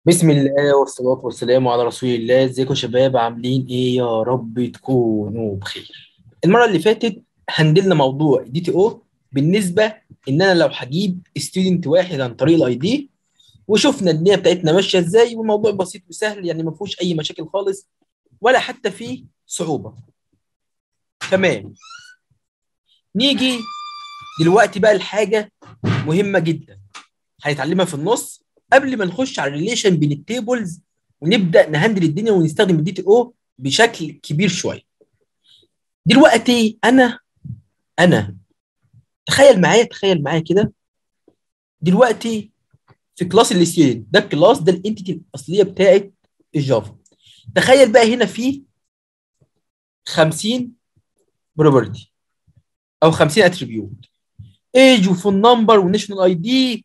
بسم الله والصلاة والسلام على رسول الله ازيكم يا شباب عاملين ايه يا رب تكونوا بخير المرة اللي فاتت هندلنا موضوع دي تي او بالنسبة ان انا لو هجيب ستودنت واحد عن طريق الاي دي وشفنا الدنيا بتاعتنا ماشية ازاي والموضوع بسيط وسهل يعني ما فيهوش اي مشاكل خالص ولا حتى فيه صعوبة تمام نيجي دلوقتي بقى لحاجة مهمة جدا هنتعلمها في النص قبل ما نخش على الريليشن بين التيبلز ونبدا نهندل الدنيا ونستخدم الدي تي او بشكل كبير شويه دلوقتي انا انا تخيل معايا تخيل معايا كده دلوقتي في كلاس الستودنت ده الكلاس ده الانتيتي الاصليه بتاعت الجافا تخيل بقى هنا في 50 بروبرتي او 50 اتريبيوت ايج وفون نمبر وناشونال اي دي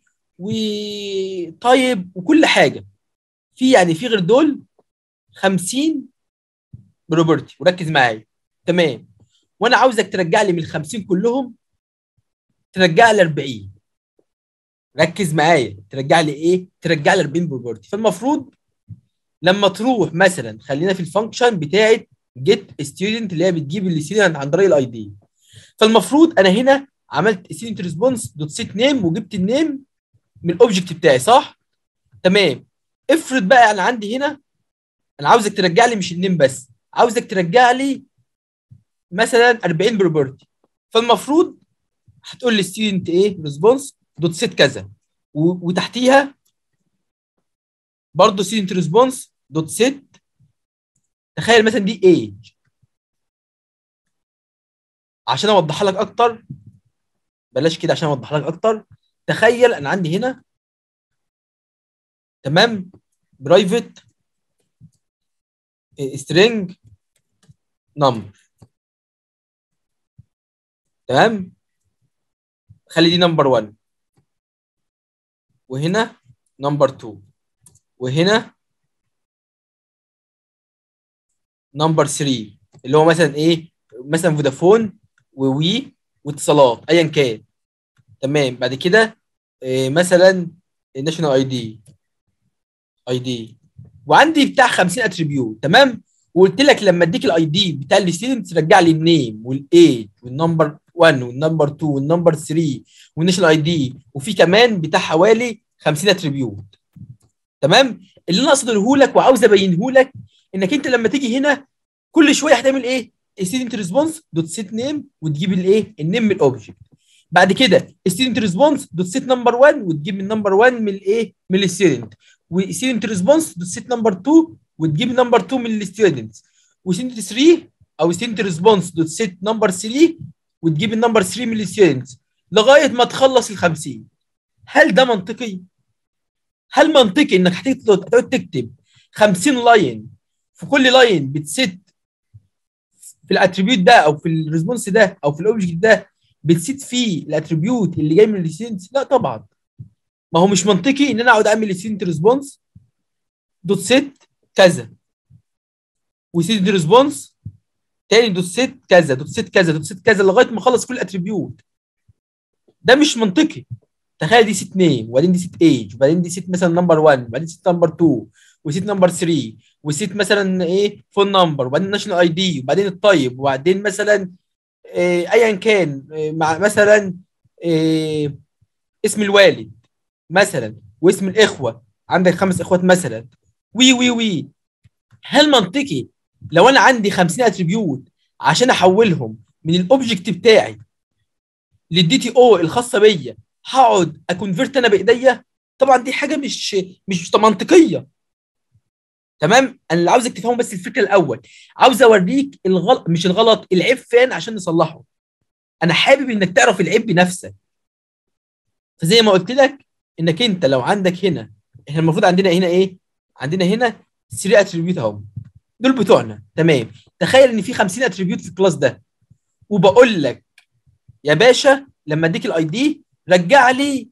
وطيب وكل حاجه في يعني في غير دول 50 بروبرتي وركز معايا تمام وانا عاوزك ترجع لي من ال 50 كلهم ترجع لي 40 ركز معايا ترجع لي ايه ترجع لي 40 بروبرتي فالمفروض لما تروح مثلا خلينا في الفانكشن بتاعه جيت ستودنت اللي هي بتجيب الستودنت عن طريق الاي دي فالمفروض انا هنا عملت ستودنت ريسبونس دوت سيت نيم وجبت النيم من الاوبجكت بتاعي صح؟ تمام افرض بقى انا عندي هنا انا عاوزك ترجع لي مش النيم بس عاوزك ترجع لي مثلا 40 بروبرتي فالمفروض هتقول لي ستودنت ايه ريسبونس دوت سيت كذا وتحتيها برضه ستودنت ريسبونس دوت سيت تخيل مثلا دي ايج عشان اوضحها لك اكتر بلاش كده عشان اوضحها لك اكتر تخيل انا عندي هنا تمام برايفت string نمبر تمام خلي دي نمبر 1 وهنا نمبر 2 وهنا نمبر 3 اللي هو مثلا ايه مثلا فودافون ووي واتصالات ايا كان تمام بعد كده إيه مثلا الناشونال اي دي اي دي وعندي بتاع 50 اتريبيوت تمام وقلت لك لما اديك الاي دي بتاع الستودنت ترجع لي النيم والايج والنمبر 1 والنمبر 2 والنمبر 3 والناشونال اي دي وفي كمان بتاع حوالي 50 اتريبيوت تمام اللي انا اقصده لك وعاوز ابينه لك انك انت لما تيجي هنا كل شويه هتعمل ايه ستودنت ريسبونس دوت سيت نيم وتجيب الايه النيم من الاوبجكت بعد كده ستودنت ريسبونس دوت سيت نمبر 1 وتجيب من نمبر 1 من الايه من الستودنت وستودنت ريسبونس دوت سيت نمبر 2 وتجيب نمبر 2 من الستودنتس وستودنت 3 او ستودنت ريسبونس دوت سيت نمبر 3 وتجيب النمبر 3 من الستودنتس لغايه ما تخلص ال 50 هل ده منطقي؟ هل منطقي انك هتقعد تكتب 50 لاين في كل لاين بتسيت في الاتريبيوت ده او في الريسبونس ده او في الاوبجكت ده بتسيت فيه الاتريبيوت اللي جاي من الستودنت لا طبعا ما هو مش منطقي ان انا اقعد اعمل ستودنت ريسبونس دوت سيت كذا وستودنت ريسبونس تاني دوت سيت كذا دوت سيت كذا دوت سيت كذا لغايه ما اخلص كل الاتريبيوت ده مش منطقي تخيل دي سيت نيم وبعدين دي سيت ايج وبعدين دي سيت مثلا نمبر 1 وبعدين سيت نمبر 2 وسيت نمبر 3 وسيت مثلا ايه فون نمبر وبعدين ناشونال اي دي وبعدين الطيب وبعدين مثلا إيه ايا كان إيه مع مثلا إيه اسم الوالد مثلا واسم الاخوه عندك خمس اخوات مثلا وي وي وي هل منطقي لو انا عندي 50 اتريبيوت عشان احولهم من الاوبجكت بتاعي للدي تي او الخاصه بيا هقعد اكونفرت انا بايديا طبعا دي حاجه مش مش منطقيه تمام انا اللي عاوزك تفهمه بس الفكره الاول عاوز اوريك الغلط مش الغلط العيب فين عشان نصلحه انا حابب انك تعرف العيب بنفسك فزي ما قلت لك انك انت لو عندك هنا احنا المفروض عندنا هنا ايه عندنا هنا 3 اتريبيوت اهو دول بتوعنا تمام تخيل ان في 50 اتريبيوت في الكلاس ده وبقول لك يا باشا لما اديك الاي دي رجع لي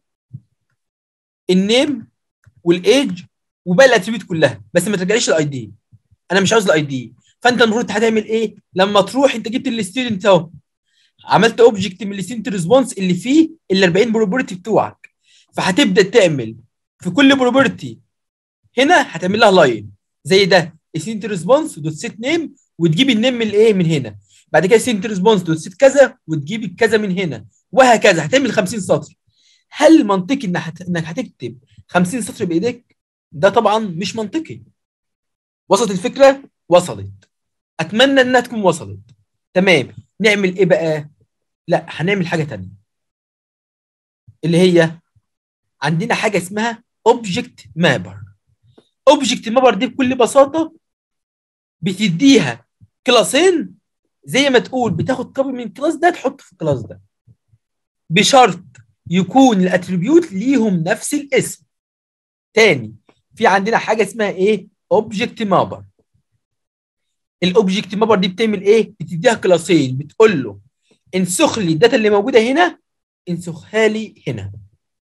النيم والايج وباقي الاتريبيوت كلها بس ما ترجعليش الاي دي انا مش عاوز الاي دي فانت المفروض هتعمل ايه لما تروح انت جبت الستودنت اهو عملت اوبجكت من الستودنت ريسبونس اللي فيه ال 40 بروبرتي بتوعك فهتبدا تعمل في كل بروبرتي هنا هتعمل لها لاين زي ده ستودنت ريسبونس دوت سيت نيم وتجيب النيم من الايه من هنا بعد كده ستودنت ريسبونس دوت سيت كذا وتجيب الكذا من هنا وهكذا هتعمل 50 سطر هل منطقي انك هت... انك هتكتب 50 سطر بايديك ده طبعا مش منطقي وصلت الفكره وصلت اتمنى انها تكون وصلت تمام نعمل ايه بقى لا هنعمل حاجه تانية اللي هي عندنا حاجه اسمها اوبجكت مابر اوبجكت مابر دي بكل بساطه بتديها كلاسين زي ما تقول بتاخد كوبي من الكلاس ده تحطه في الكلاس ده بشرط يكون الاتريبيوت ليهم نفس الاسم تاني في عندنا حاجه اسمها ايه اوبجكت مابر الاوبجكت مابر دي بتعمل ايه بتديها كلاسين بتقول له انسخ لي الداتا اللي موجوده هنا انسخها لي هنا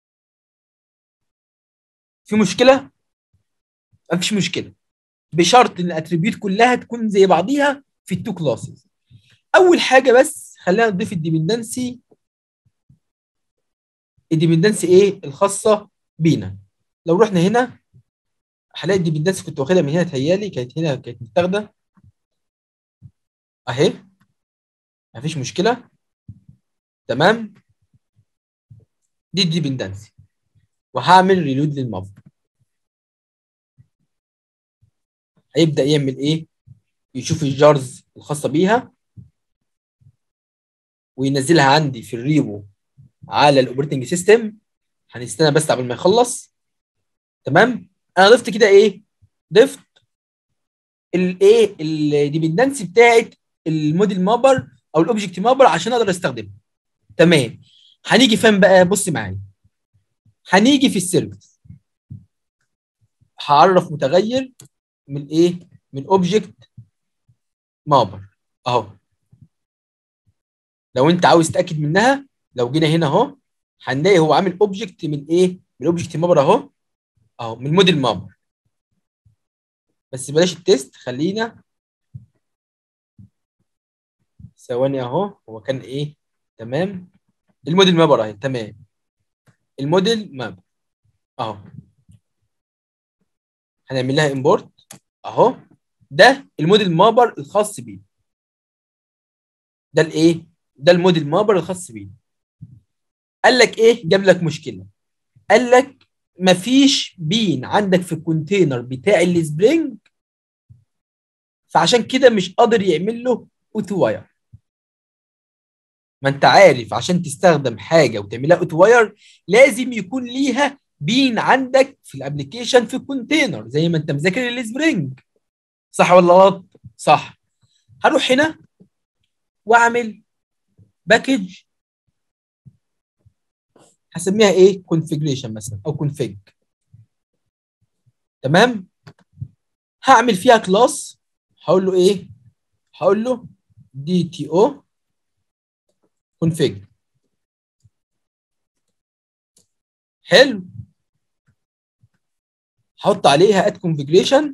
في مشكله مفيش مشكله بشرط ان الاتريبيوت كلها تكون زي بعضيها في التو كلاسز اول حاجه بس خلينا نضيف الديبندنسي الديبندنسي ايه الخاصه بينا لو رحنا هنا هلاقي الديبندنسي كنت واخدها من هنا تهيالي كانت هنا كانت متاخده اهي مفيش مشكله تمام دي الديبندنسي وهعمل ريلود للماب هيبدا يعمل ايه يشوف الجارز الخاصه بيها وينزلها عندي في الريبو على الاوبريتنج سيستم هنستنى بس قبل ما يخلص تمام انا ضفت كده ايه ضفت الايه الديبندنسي بتاعت الموديل مابر او الاوبجكت مابر عشان اقدر استخدمه تمام هنيجي فين بقى بص معايا هنيجي في السيرفيس هعرف متغير من ايه من اوبجكت مابر اهو لو انت عاوز تتاكد منها لو جينا هنا اهو هنلاقي هو عامل اوبجكت من ايه من الاوبجكت مابر اهو اهو من الموديل مابر بس بلاش التيست خلينا ثواني اهو هو كان ايه تمام الموديل مابر اهي تمام الموديل ماب اهو هنعمل لها امبورت اهو ده الموديل مابر الخاص بيه ده الايه ده الموديل مابر الخاص بيه قال لك ايه جاب لك مشكله قال لك مفيش بين عندك في الكونتينر بتاع السبرينج فعشان كده مش قادر يعمل له اوتو واير ما انت عارف عشان تستخدم حاجه وتعملها اوتو واير لازم يكون ليها بين عندك في الابلكيشن في الكونتينر زي ما انت مذاكر السبرينج صح ولا غلط صح هروح هنا واعمل باكج هسميها ايه كونفيجريشن مثلا او كونفيج تمام هعمل فيها كلاس هقول له ايه هقول له دي تي او كونفيج حلو هحط عليها اد كونفيجريشن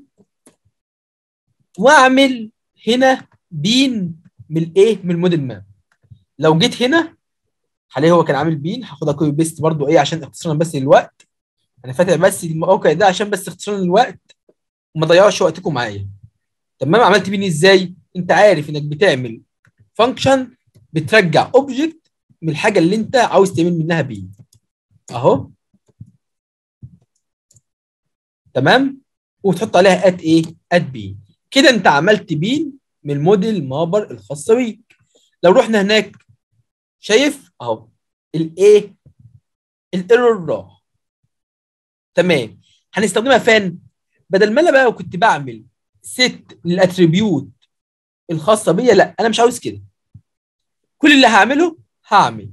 واعمل هنا بين من الايه من الموديل ماب لو جيت هنا هلاقي هو كان عامل بين هاخدها كوبي بيست برضو ايه عشان اختصارا بس للوقت انا فاتح بس الموقع ده عشان بس اختصارا للوقت وما ضيعش وقتكم معايا تمام عملت بين ازاي انت عارف انك بتعمل فانكشن بترجع اوبجكت من الحاجه اللي انت عاوز تعمل منها بين اهو تمام وتحط عليها ات ايه ات بين كده انت عملت بين من الموديل مابر الخاصه بيك لو رحنا هناك شايف اهو الايه الايرور راح تمام هنستخدمها فين بدل ما انا بقى كنت بعمل ست للاتريبيوت الخاصه بيا لا انا مش عاوز كده كل اللي هعمله هعمل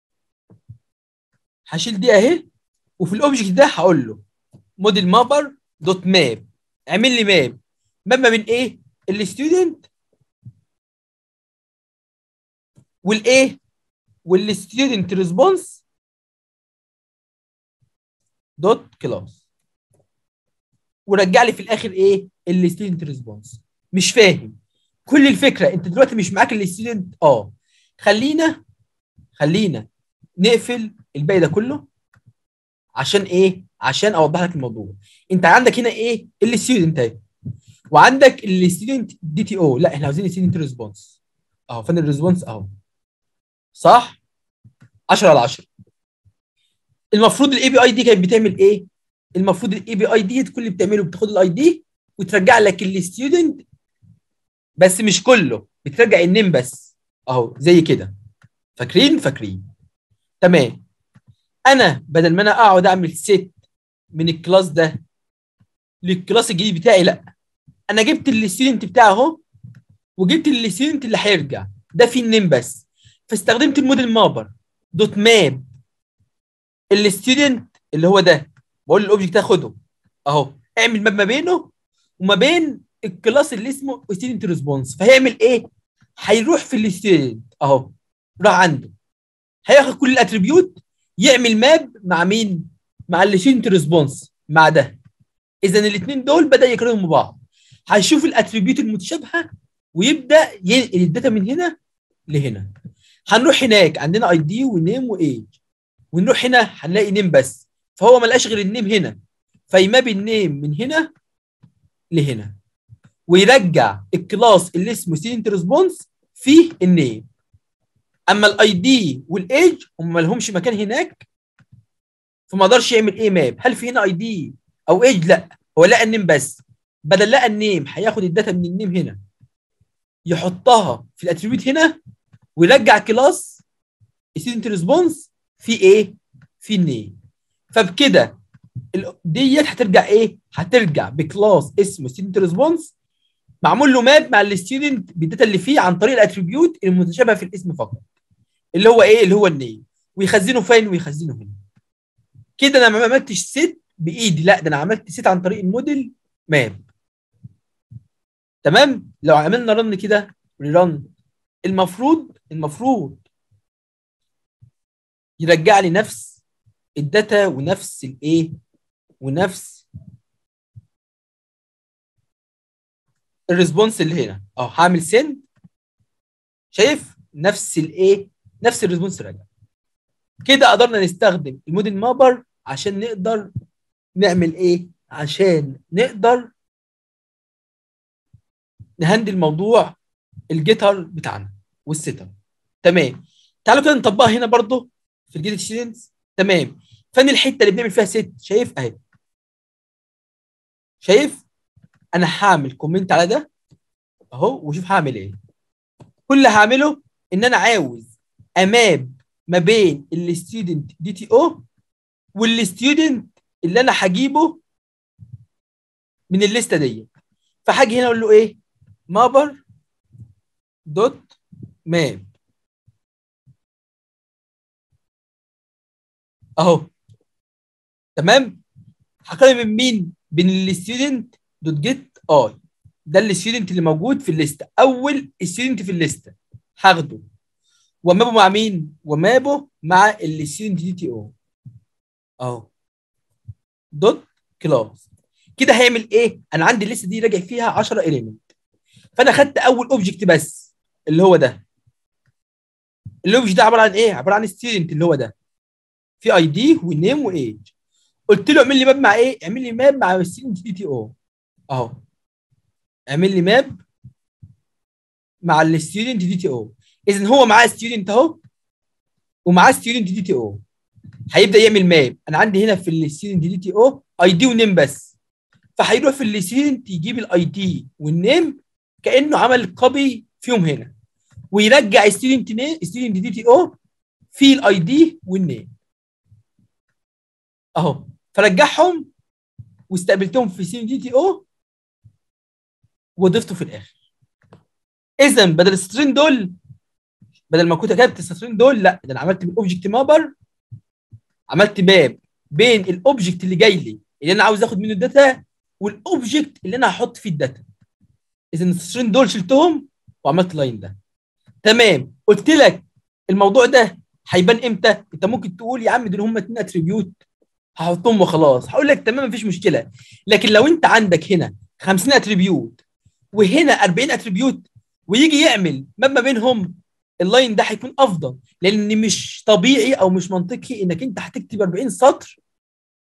هشيل دي اهي وفي الاوبجكت ده هقول له موديل مابر دوت ماب اعمل لي ماب ماب ما بين ايه الستودنت والايه والستودنت ريسبونس دوت كلاس ورجع لي في الاخر ايه الستودنت ريسبونس مش فاهم كل الفكره انت دلوقتي مش معاك الستودنت اه خلينا خلينا نقفل الباقي ده كله عشان ايه عشان اوضح لك الموضوع انت عندك هنا ايه الستودنت اهي وعندك الستودنت دي تي او لا احنا عاوزين الستودنت ريسبونس اهو فين الريسبونس اهو صح 10 على 10 المفروض الاي بي اي دي كانت بتعمل ايه المفروض الاي بي اي دي كل اللي بتعمله بتاخد الاي دي وترجع لك الستودنت بس مش كله بترجع النيم بس اهو زي كده فاكرين فاكرين تمام انا بدل ما انا اقعد اعمل ست من الكلاس ده للكلاس الجديد بتاعي لا انا جبت الستودنت بتاعي اهو وجبت الستودنت اللي هيرجع ده فيه النيم بس فاستخدمت الموديل مابر دوت ماب الستودنت اللي هو ده بقول للاوبجكت ده خده اهو اعمل ماب ما بينه وما بين الكلاس اللي اسمه ستودنت ريسبونس فهيعمل ايه؟ هيروح في الستودنت اهو راح عنده هياخد كل الاتريبيوت يعمل ماب مع مين؟ مع الستودنت ريسبونس مع ده اذا الاثنين دول بدا يقارنهم ببعض هيشوف الاتريبيوت المتشابهه ويبدا ينقل الداتا من هنا لهنا هنروح هناك عندنا اي دي ونيم وايج ونروح هنا هنلاقي نيم بس فهو ما لقاش غير النيم هنا فيماب النيم من هنا لهنا ويرجع الكلاس اللي اسمه ستودنت ريسبونس فيه النيم اما الاي دي والايج هم ما لهمش مكان هناك فما قدرش يعمل ايه ماب هل في هنا اي دي او ايج لا هو لقى النيم بس بدل لقى النيم هياخد الداتا من النيم هنا يحطها في الاتريبيوت هنا ويرجع كلاس ستودنت ريسبونس في ايه في النيم فبكده ديت هترجع ايه هترجع بكلاس اسمه ستودنت ريسبونس معمول له ماب مع الستودنت بالداتا اللي فيه عن طريق الاتريبيوت المتشابه في الاسم فقط اللي هو ايه اللي هو النيم ويخزنه فين ويخزنه هنا كده انا ما عملتش ست بايدي لا ده انا عملت ست عن طريق الموديل ماب تمام لو عملنا رن كده رن المفروض المفروض يرجع لي نفس الداتا ونفس الايه ونفس الريسبونس اللي هنا اه هعمل سند شايف نفس الايه نفس الريسبونس راجع كده قدرنا نستخدم الموديل مابر عشان نقدر نعمل ايه عشان نقدر نهندل موضوع الجيتر بتاعنا والسيت اب تمام تعالوا كده نطبقها هنا برضو في الجيت ستودنتس تمام فين الحته اللي بنعمل فيها ست شايف اهي شايف انا هعمل كومنت على ده اهو وشوف هعمل ايه كل اللي هعمله ان انا عاوز اماب ما بين الستودنت دي تي او والستودنت اللي انا هجيبه من الليسته دي فهاجي هنا اقول له ايه مابر دوت ماب اهو تمام هقارن من مين بين الستودنت دوت جيت اي ده الستودنت اللي موجود في الليسته اول ستودنت في الليسته هاخده ومابه مع مين ومابه مع الستودنت دي تي او اهو دوت كلاس كده هيعمل ايه انا عندي الليسته دي راجع فيها 10 اليمنت فانا خدت اول اوبجكت بس اللي هو ده الاوبجكت ده عباره عن ايه عباره عن ستودنت اللي هو ده في اي دي ونيم وايج قلت له اعمل لي ماب مع ايه اعمل لي ماب مع ستودنت دي تي او اهو اعمل لي ماب مع الستودنت دي تي او اذا هو معاه ستودنت اهو ومعاه ستودنت دي تي او هيبدا يعمل ماب انا عندي هنا في الستودنت دي تي او اي دي ونيم بس فهيروح في الستودنت يجيب الاي دي والنيم كانه عمل كوبي فيهم هنا ويرجع ستودنت نيم ستودنت دي تي او في الاي دي والنيم اهو فرجعهم واستقبلتهم في ستودنت دي تي او وضفته في الاخر اذا بدل السطرين دول بدل ما كنت كتبت السطرين دول لا ده انا عملت بالاوبجكت مابر عملت ماب بين الاوبجكت اللي جاي لي اللي انا عاوز اخد منه الداتا والاوبجكت اللي انا هحط فيه الداتا اذا السطرين دول شلتهم وعملت لاين ده تمام قلت لك الموضوع ده هيبان امتى انت ممكن تقول يا عم دول هم اتنين اتريبيوت هحطهم وخلاص هقول لك تمام مفيش مشكله لكن لو انت عندك هنا 50 اتريبيوت وهنا 40 اتريبيوت ويجي يعمل ماب ما بينهم اللاين ده هيكون افضل لان مش طبيعي او مش منطقي انك انت هتكتب 40 سطر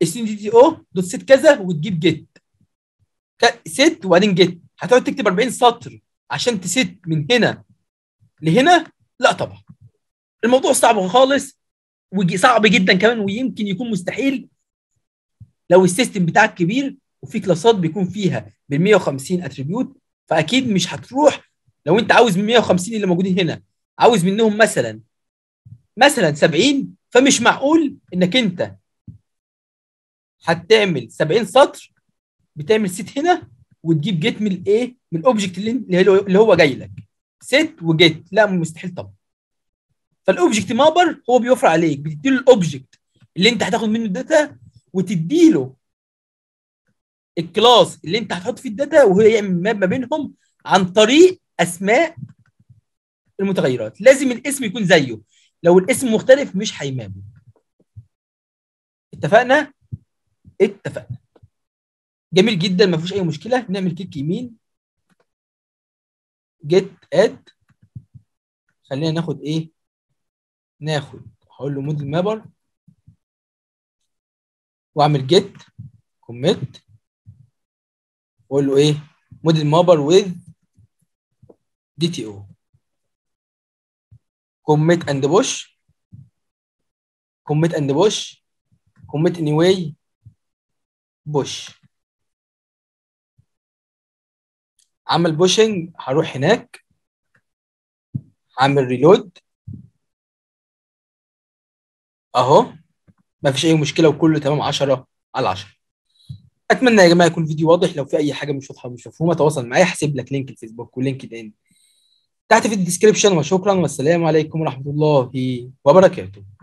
السين دي تي او دوت سيت كذا وتجيب جيت ست وبعدين جيت هتقعد تكتب 40 سطر عشان تست من هنا لهنا لا طبعا الموضوع صعب خالص وصعب جدا كمان ويمكن يكون مستحيل لو السيستم بتاعك كبير وفي كلاسات بيكون فيها بال 150 اتريبيوت فاكيد مش هتروح لو انت عاوز من 150 اللي موجودين هنا عاوز منهم مثلا مثلا 70 فمش معقول انك انت هتعمل 70 سطر بتعمل سيت هنا وتجيب جيت من الايه من الاوبجكت اللي اللي هو جاي لك سيت وجيت لا مستحيل طبعا فالاوبجكت مابر هو بيوفر عليك بتديله الاوبجكت اللي انت هتاخد منه الداتا وتديله الكلاس اللي انت هتحط فيه الداتا وهو يعمل ماب ما بينهم عن طريق اسماء المتغيرات لازم الاسم يكون زيه لو الاسم مختلف مش هيمابه اتفقنا اتفقنا جميل جدا ما فيش اي مشكله نعمل كليك يمين جيت اد خلينا ناخد ايه ناخد هقول له موديل مابر واعمل جيت كوميت واقول له ايه موديل مابر وذ دي تي او commit and push commit and push commit anyway push عمل بوشنج هروح هناك هعمل ريلود اهو مفيش اي مشكله وكله تمام 10 على 10 اتمنى يا جماعه يكون الفيديو واضح لو في اي حاجه مش واضحه مش مفهومه تواصل معايا هسيب لك لينك الفيسبوك ولينكد ان تحت في الديسكربشن وشكرا والسلام عليكم ورحمه الله وبركاته